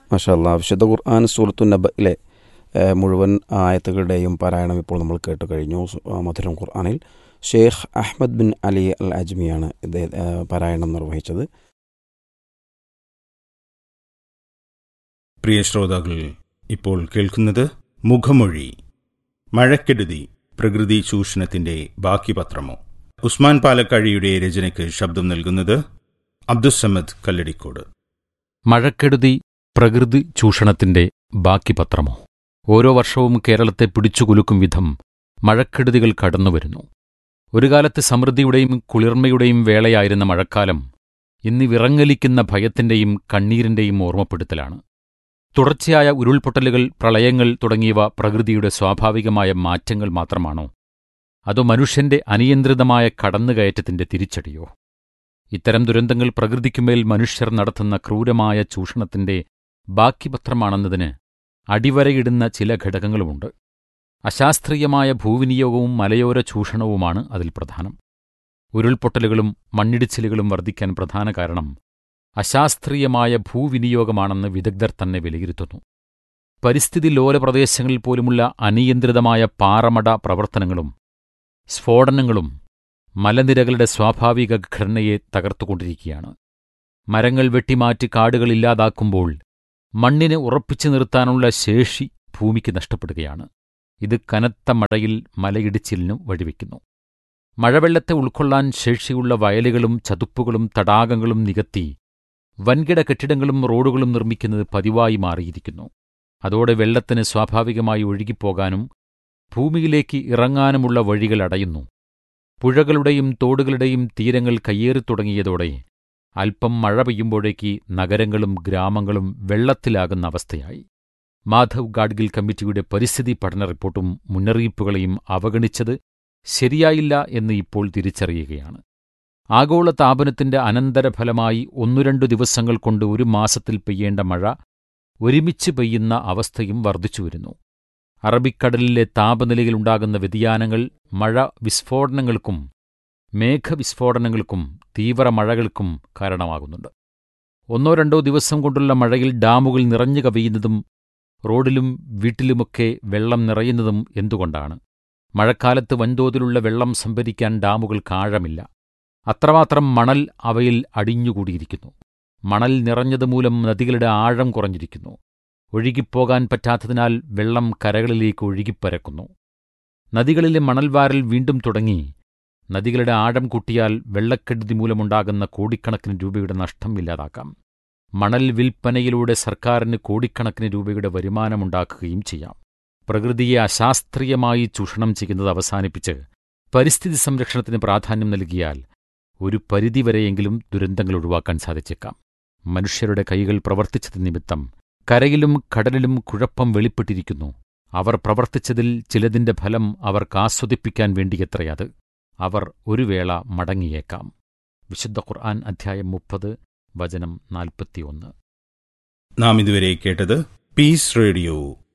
മഷാല്ല വിശുദ്ധ ഖുർആൻ സൂറത്തു നബയിലെ ഏഹ്, മുഴുവൻ ആയത്തുകളുടെയും പാരായണം ഇപ്പോൾ നമ്മൾ കേട്ടു കഴിഞ്ഞു സു- ആ, മധുരം ഖുർആനിൽ Sheikh Ahmad bin Ali al അജ്മിയാണ് ഇത് ഏഹ്, പാരായണം നിർവഹിച്ചത് പ്രിയ ശ്രോതാക്കൾ ഇപ്പോൾ കേൾക്കുന്നത് മുഖമൊഴി മഴക്കെടുതി പ്രകൃതി ചൂഷണത്തിന്റെ ബാക്കി പത്രമോ ഉസ്മാൻ പാലക്കാഴിയുടെ രചനയ്ക്ക് ശബ്ദം നൽകുന്നത് അബ്ദുസമ്മദ് കല്ലടിക്കോട് മഴക്കെടുതി പ്രകൃതി ചൂഷണത്തിന്റെ ബാക്കി പത്രമോ ഓരോ വർഷവും കേരളത്തെ പിടിച്ചുകുലുക്കും വിധം മഴക്കെടുതികൾ കടന്നുവരുന്നു ഒരു കാലത്ത് സമൃദ്ധിയുടെയും കുളിർമയുടെയും വേളയായിരുന്ന മഴക്കാലം ഇന്ന് വിറങ്ങലിക്കുന്ന ഭയത്തിന്റെയും കണ്ണീരിന്റെയും ഓർമ്മപ്പെടുത്തലാണ് തുടർച്ചയായ ഉരുൾപൊട്ടലുകൾ പ്രളയങ്ങൾ തുടങ്ങിയവ പ്രകൃതിയുടെ സ്വാഭാവികമായ മാറ്റങ്ങൾ മാത്രമാണോ അതോ മനുഷ്യന്റെ അനിയന്ത്രിതമായ കടന്നുകയറ്റത്തിന്റെ തിരിച്ചടിയോ ഇത്തരം ദുരന്തങ്ങൾ പ്രകൃതിക്കുമേൽ മനുഷ്യർ നടത്തുന്ന ക്രൂരമായ ചൂഷണത്തിന്റെ ബാക്കിപത്രമാണെന്നതിന് അടിവരയിടുന്ന ചില ഘടകങ്ങളുമുണ്ട് അശാസ്ത്രീയമായ ഭൂവിനിയോഗവും മലയോര ചൂഷണവുമാണ് അതിൽ പ്രധാനം ഉരുൾപൊട്ടലുകളും മണ്ണിടിച്ചിലുകളും വർദ്ധിക്കാൻ പ്രധാന കാരണം അശാസ്ത്രീയമായ ഭൂവിനിയോഗമാണെന്ന് വിദഗ്ധർ തന്നെ വിലയിരുത്തുന്നു പരിസ്ഥിതി ലോല പ്രദേശങ്ങളിൽ പോലുമുള്ള അനിയന്ത്രിതമായ പാറമട പ്രവർത്തനങ്ങളും സ്ഫോടനങ്ങളും മലനിരകളുടെ സ്വാഭാവിക ഘടനയെ തകർത്തുകൊണ്ടിരിക്കുകയാണ് മരങ്ങൾ വെട്ടിമാറ്റി കാടുകൾ ഇല്ലാതാക്കുമ്പോൾ മണ്ണിനെ ഉറപ്പിച്ചു നിർത്താനുള്ള ശേഷി ഭൂമിക്ക് നഷ്ടപ്പെടുകയാണ് ഇത് കനത്ത മഴയിൽ മലയിടിച്ചിലിനു വഴിവെക്കുന്നു മഴവെള്ളത്തെ ഉൾക്കൊള്ളാൻ ശേഷിയുള്ള വയലുകളും ചതുപ്പുകളും തടാകങ്ങളും നികത്തി വൻകിട കെട്ടിടങ്ങളും റോഡുകളും നിർമ്മിക്കുന്നത് പതിവായി മാറിയിരിക്കുന്നു അതോടെ വെള്ളത്തിന് സ്വാഭാവികമായി ഒഴുകിപ്പോകാനും ഭൂമിയിലേക്ക് ഇറങ്ങാനുമുള്ള വഴികൾ അടയുന്നു പുഴകളുടെയും തോടുകളുടെയും തീരങ്ങൾ കയ്യേറിത്തുടങ്ങിയതോടെ അല്പം മഴ പെയ്യുമ്പോഴേക്ക് നഗരങ്ങളും ഗ്രാമങ്ങളും വെള്ളത്തിലാകുന്ന അവസ്ഥയായി മാധവ് ഗാഡ്ഗിൽ കമ്മിറ്റിയുടെ പരിസ്ഥിതി പഠന റിപ്പോർട്ടും മുന്നറിയിപ്പുകളെയും അവഗണിച്ചത് ശരിയായില്ല എന്ന് ഇപ്പോൾ തിരിച്ചറിയുകയാണ് ആഗോള താപനത്തിന്റെ അനന്തരഫലമായി ഒന്നു രണ്ടു ദിവസങ്ങൾ കൊണ്ട് ഒരു മാസത്തിൽ പെയ്യേണ്ട മഴ ഒരുമിച്ച് പെയ്യുന്ന അവസ്ഥയും വർദ്ധിച്ചുവരുന്നു അറബിക്കടലിലെ താപനിലയിലുണ്ടാകുന്ന വ്യതിയാനങ്ങൾ മഴ വിസ്ഫോടനങ്ങൾക്കും മേഘവിസ്ഫോടനങ്ങൾക്കും തീവ്രമഴകൾക്കും കാരണമാകുന്നുണ്ട് ഒന്നോ രണ്ടോ ദിവസം കൊണ്ടുള്ള മഴയിൽ ഡാമുകൾ നിറഞ്ഞു കവിയുന്നതും റോഡിലും വീട്ടിലുമൊക്കെ വെള്ളം നിറയുന്നതും എന്തുകൊണ്ടാണ് മഴക്കാലത്ത് വൻതോതിലുള്ള വെള്ളം സംഭരിക്കാൻ ഡാമുകൾക്ക് ആഴമില്ല അത്രമാത്രം മണൽ അവയിൽ അടിഞ്ഞുകൂടിയിരിക്കുന്നു മണൽ നിറഞ്ഞതുമൂലം നദികളുടെ ആഴം കുറഞ്ഞിരിക്കുന്നു ഒഴുകിപ്പോകാൻ പറ്റാത്തതിനാൽ വെള്ളം കരകളിലേക്ക് ഒഴുകിപ്പരക്കുന്നു നദികളിലെ മണൽവാരൽ വീണ്ടും തുടങ്ങി നദികളുടെ ആഴം കൂട്ടിയാൽ വെള്ളക്കെടുതി മൂലമുണ്ടാകുന്ന കോടിക്കണക്കിന് രൂപയുടെ നഷ്ടം ഇല്ലാതാക്കാം മണൽ വിൽപ്പനയിലൂടെ സർക്കാരിന് കോടിക്കണക്കിന് രൂപയുടെ വരുമാനമുണ്ടാക്കുകയും ചെയ്യാം പ്രകൃതിയെ അശാസ്ത്രീയമായി ചൂഷണം ചെയ്യുന്നത് അവസാനിപ്പിച്ച് പരിസ്ഥിതി സംരക്ഷണത്തിന് പ്രാധാന്യം നൽകിയാൽ ഒരു പരിധിവരെയെങ്കിലും ദുരന്തങ്ങൾ ഒഴിവാക്കാൻ സാധിച്ചേക്കാം മനുഷ്യരുടെ കൈകൾ പ്രവർത്തിച്ചത് നിമിത്തം കരയിലും കടലിലും കുഴപ്പം വെളിപ്പെട്ടിരിക്കുന്നു അവർ പ്രവർത്തിച്ചതിൽ ചിലതിന്റെ ഫലം അവർക്ക് ആസ്വദിപ്പിക്കാൻ വേണ്ടിയത്രയത് അവർ ഒരു വേള മടങ്ങിയേക്കാം വിശുദ്ധ ഖുർആൻ അധ്യായം മുപ്പത് വചനം നാൽപ്പത്തിയൊന്ന് നാം ഇതുവരെ കേട്ടത് പീസ് റേഡിയോ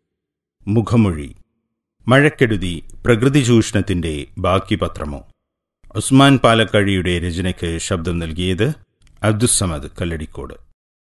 മുഖമൊഴി മഴക്കെടുതി പ്രകൃതി ചൂഷണത്തിന്റെ ബാക്കി പത്രമോ ഉസ്മാൻ പാലക്കാഴിയുടെ രചനയ്ക്ക് ശബ്ദം നൽകിയത് അബ്ദുസമദ് കല്ലടിക്കോട്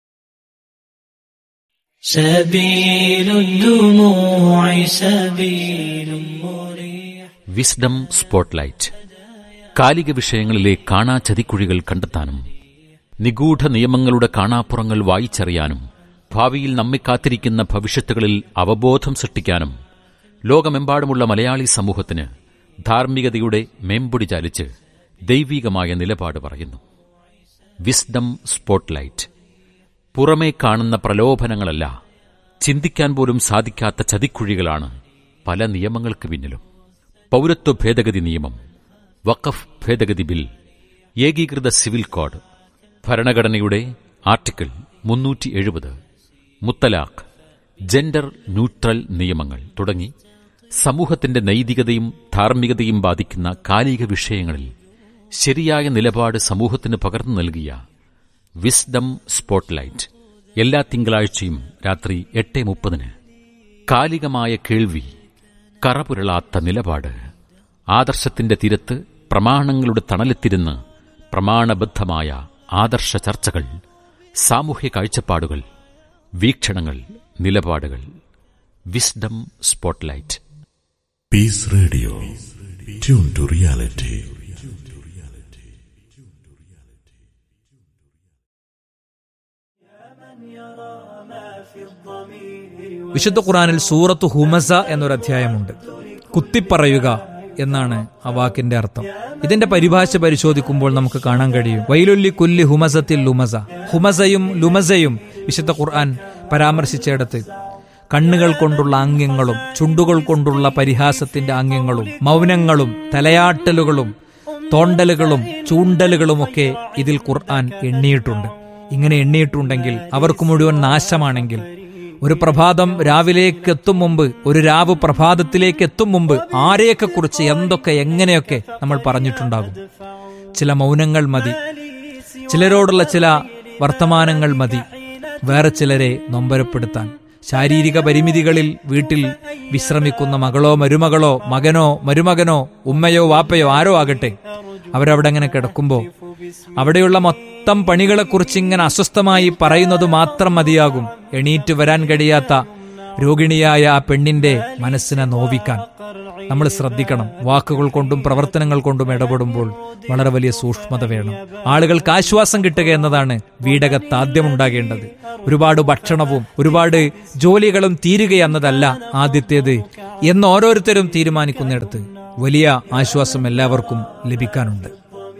سبيل الدموع سبيل مريح വിസ്ഡം സ്പോട്ട്ലൈറ്റ് കാലിക വിഷയങ്ങളിലെ കാണാ ചതിക്കുഴികൾ കണ്ടെത്താനും നിഗൂഢ നിയമങ്ങളുടെ കാണാപ്പുറങ്ങൾ വായിച്ചറിയാനും ഭാവിയിൽ നമ്മെ കാത്തിരിക്കുന്ന ഭവിഷ്യത്തുകളിൽ അവബോധം സൃഷ്ടിക്കാനും ലോകമെമ്പാടുമുള്ള മലയാളി സമൂഹത്തിന് ധാർമ്മികതയുടെ മേമ്പൊടി ചാലിച്ച് ദൈവീകമായ നിലപാട് പറയുന്നു വിസ്ഡം സ്പോട്ട്ലൈറ്റ് പുറമേ കാണുന്ന പ്രലോഭനങ്ങളല്ല ചിന്തിക്കാൻ പോലും സാധിക്കാത്ത ചതിക്കുഴികളാണ് പല നിയമങ്ങൾക്ക് പിന്നിലും പൗരത്വ ഭേദഗതി നിയമം വഖഫ് ഭേദഗതി ബിൽ ഏകീകൃത സിവിൽ കോഡ് ഭരണഘടനയുടെ ആർട്ടിക്കിൾ മുന്നൂറ്റി എഴുപത് മുത്തലാഖ് ജെൻഡർ ന്യൂട്രൽ നിയമങ്ങൾ തുടങ്ങി സമൂഹത്തിന്റെ നൈതികതയും ധാർമ്മികതയും ബാധിക്കുന്ന കാലിക വിഷയങ്ങളിൽ ശരിയായ നിലപാട് സമൂഹത്തിന് പകർന്നു നൽകിയ വിസ്ഡം സ്പോട്ട്ലൈറ്റ് എല്ലാ തിങ്കളാഴ്ചയും രാത്രി എട്ട് മുപ്പതിന് കാലികമായ കേൾവി കറപുരളാത്ത നിലപാട് ആദർശത്തിന്റെ തീരത്ത് പ്രമാണങ്ങളുടെ തണലെത്തിരുന്ന് പ്രമാണബദ്ധമായ ആദർശ ചർച്ചകൾ സാമൂഹ്യ കാഴ്ചപ്പാടുകൾ വീക്ഷണങ്ങൾ നിലപാടുകൾ wisdom spotlight Peace Radio. Tune to reality. വിശുദ്ധ ഖുറാനിൽ സൂറത്ത് ഹുമസ എന്നൊരു അധ്യായമുണ്ട് കുത്തിപ്പറയുക എന്നാണ് ആ വാക്കിന്റെ അർത്ഥം ഇതിന്റെ പരിഭാഷ പരിശോധിക്കുമ്പോൾ നമുക്ക് കാണാൻ കഴിയും വൈലുല്ലി കുല്ലി ഹുമസത്തിൽ ലുമസ ഹുമസയും ലുമസയും വിശുദ്ധ ഖുർആൻ പരാമർശിച്ചിടത്ത് കണ്ണുകൾ കൊണ്ടുള്ള ആംഗ്യങ്ങളും ചുണ്ടുകൾ കൊണ്ടുള്ള പരിഹാസത്തിന്റെ ആംഗ്യങ്ങളും മൗനങ്ങളും തലയാട്ടലുകളും തോണ്ടലുകളും ചൂണ്ടലുകളുമൊക്കെ ഇതിൽ ഖുർആൻ എണ്ണിയിട്ടുണ്ട് ഇങ്ങനെ എണ്ണിയിട്ടുണ്ടെങ്കിൽ അവർക്ക് മുഴുവൻ നാശമാണെങ്കിൽ ഒരു പ്രഭാതം രാവിലേക്ക് എത്തും മുമ്പ് ഒരു രാവ് പ്രഭാതത്തിലേക്ക് എത്തും മുമ്പ് ആരെയൊക്കെ കുറിച്ച് എന്തൊക്കെ എങ്ങനെയൊക്കെ നമ്മൾ പറഞ്ഞിട്ടുണ്ടാകും ചില മൗനങ്ങൾ മതി ചിലരോടുള്ള ചില വർത്തമാനങ്ങൾ മതി വേറെ ചിലരെ നൊമ്പരപ്പെടുത്താൻ ശാരീരിക പരിമിതികളിൽ വീട്ടിൽ വിശ്രമിക്കുന്ന മകളോ മരുമകളോ മകനോ മരുമകനോ ഉമ്മയോ വാപ്പയോ ആരോ ആകട്ടെ അവരവിടെ അങ്ങനെ കിടക്കുമ്പോൾ അവിടെയുള്ള മൊത്തം പണികളെക്കുറിച്ച് ഇങ്ങനെ അസ്വസ്ഥമായി പറയുന്നത് മാത്രം മതിയാകും എണീറ്റ് വരാൻ കഴിയാത്ത രോഗിണിയായ ആ പെണ്ണിന്റെ മനസ്സിനെ നോവിക്കാൻ നമ്മൾ ശ്രദ്ധിക്കണം വാക്കുകൾ കൊണ്ടും പ്രവർത്തനങ്ങൾ കൊണ്ടും ഇടപെടുമ്പോൾ വളരെ വലിയ സൂക്ഷ്മത വേണം ആളുകൾക്ക് ആശ്വാസം കിട്ടുക എന്നതാണ് വീടകത്ത് ആദ്യം ഉണ്ടാകേണ്ടത് ഒരുപാട് ഭക്ഷണവും ഒരുപാട് ജോലികളും തീരുക എന്നതല്ല ആദ്യത്തേത് എന്ന് ഓരോരുത്തരും തീരുമാനിക്കുന്നിടത്ത് വലിയ ആശ്വാസം എല്ലാവർക്കും ലഭിക്കാനുണ്ട്